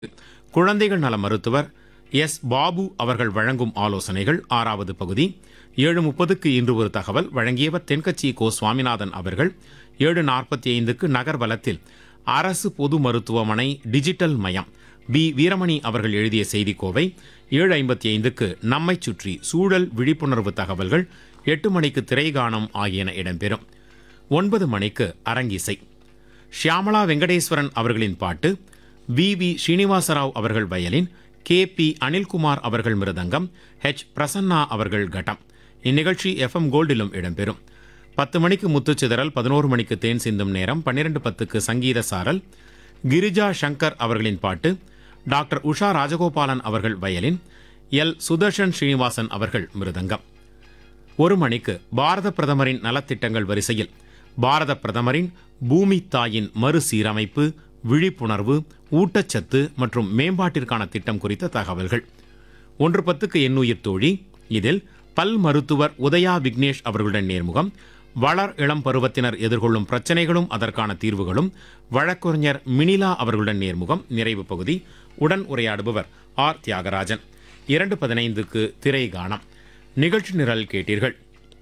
குழந்தைகள் நல மருத்துவர் எஸ் பாபு அவர்கள் வழங்கும் ஆலோசனைகள் ஆறாவது பகுதி ஏழு முப்பதுக்கு இன்று ஒரு தகவல் வழங்கியவர் தென்கட்சி கோ சுவாமிநாதன் அவர்கள் ஏழு நாற்பத்தி ஐந்துக்கு நகர்வலத்தில் அரசு பொது மருத்துவமனை டிஜிட்டல் மயம் பி வீரமணி அவர்கள் எழுதிய செய்திக்கோவை ஏழு ஐம்பத்தி ஐந்துக்கு நம்மை சுற்றி சூழல் விழிப்புணர்வு தகவல்கள் எட்டு மணிக்கு திரைகானம் ஆகியன இடம்பெறும் ஒன்பது மணிக்கு அரங்கிசை ஷியாமளா வெங்கடேஸ்வரன் அவர்களின் பாட்டு வி வி ஸ்ரீனிவாசராவ் அவர்கள் வயலின் கே பி அனில்குமார் அவர்கள் மிருதங்கம் ஹெச் பிரசன்னா அவர்கள் கட்டம் இந்நிகழ்ச்சி எஃப்எம் கோல்டிலும் இடம்பெறும் பத்து மணிக்கு முத்துச்சிதறல் பதினோரு மணிக்கு தேன் சிந்தும் நேரம் பன்னிரண்டு பத்துக்கு சங்கீத சாரல் கிரிஜா சங்கர் அவர்களின் பாட்டு டாக்டர் உஷா ராஜகோபாலன் அவர்கள் வயலின் எல் சுதர்ஷன் ஸ்ரீனிவாசன் அவர்கள் மிருதங்கம் ஒரு மணிக்கு பாரத பிரதமரின் நலத்திட்டங்கள் வரிசையில் பாரத பிரதமரின் பூமி தாயின் மறுசீரமைப்பு விழிப்புணர்வு ஊட்டச்சத்து மற்றும் மேம்பாட்டிற்கான திட்டம் குறித்த தகவல்கள் ஒன்று பத்துக்கு எண்ணுயிர் தோழி இதில் பல் மருத்துவர் உதயா விக்னேஷ் அவர்களுடன் நேர்முகம் வளர் இளம் பருவத்தினர் எதிர்கொள்ளும் பிரச்சனைகளும் அதற்கான தீர்வுகளும் வழக்கறிஞர் மினிலா அவர்களுடன் நேர்முகம் நிறைவு பகுதி உடன் உரையாடுபவர் ஆர் தியாகராஜன் இரண்டு பதினைந்துக்கு திரை கானம் நிகழ்ச்சி நிரல் கேட்டீர்கள்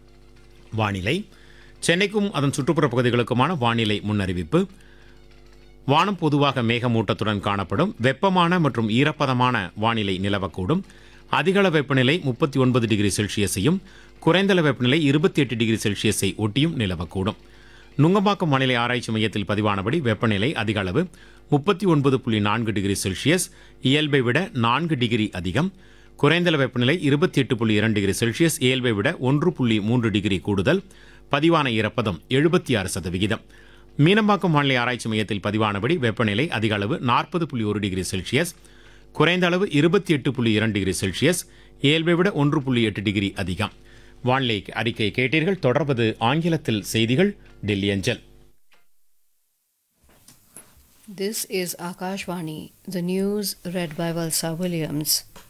வானிலை சென்னைக்கும் அதன் சுற்றுப்புற பகுதிகளுக்குமான வானிலை முன்னறிவிப்பு வானம் பொதுவாக மேகமூட்டத்துடன் காணப்படும் வெப்பமான மற்றும் ஈரப்பதமான வானிலை நிலவக்கூடும் அதிகள வெப்பநிலை முப்பத்தி ஒன்பது டிகிரி செல்சியஸையும் குறைந்தள வெப்பநிலை இருபத்தி எட்டு டிகிரி செல்சியஸை ஒட்டியும் நிலவக்கூடும் நுங்கம்பாக்கம் வானிலை ஆராய்ச்சி மையத்தில் பதிவானபடி வெப்பநிலை அதிக அளவு முப்பத்தி ஒன்பது புள்ளி நான்கு டிகிரி செல்சியஸ் இயல்பை விட நான்கு டிகிரி அதிகம் குறைந்தள வெப்பநிலை இருபத்தி எட்டு புள்ளி இரண்டு டிகிரி செல்சியஸ் இயல்பை விட ஒன்று புள்ளி மூன்று டிகிரி கூடுதல் பதிவான ஈரப்பதம் எழுபத்தி ஆறு சதவிகிதம் மீனம்பாக்கம் வானிலை ஆராய்ச்சி மையத்தில் பதிவானபடி வெப்பநிலை அதிக அளவு நாற்பது புள்ளி ஒரு டிகிரி செல்சியஸ் குறைந்த அளவு இருபத்தி எட்டு புள்ளி இரண்டு டிகிரி செல்சியஸ் இயல்பை விட ஒன்று புள்ளி எட்டு டிகிரி அதிகம் வானிலை அறிக்கை கேட்டீர்கள் தொடர்வது ஆங்கிலத்தில் செய்திகள் டெல்லி அஞ்சல் This is Akashvani, the news read by Valsa Williams.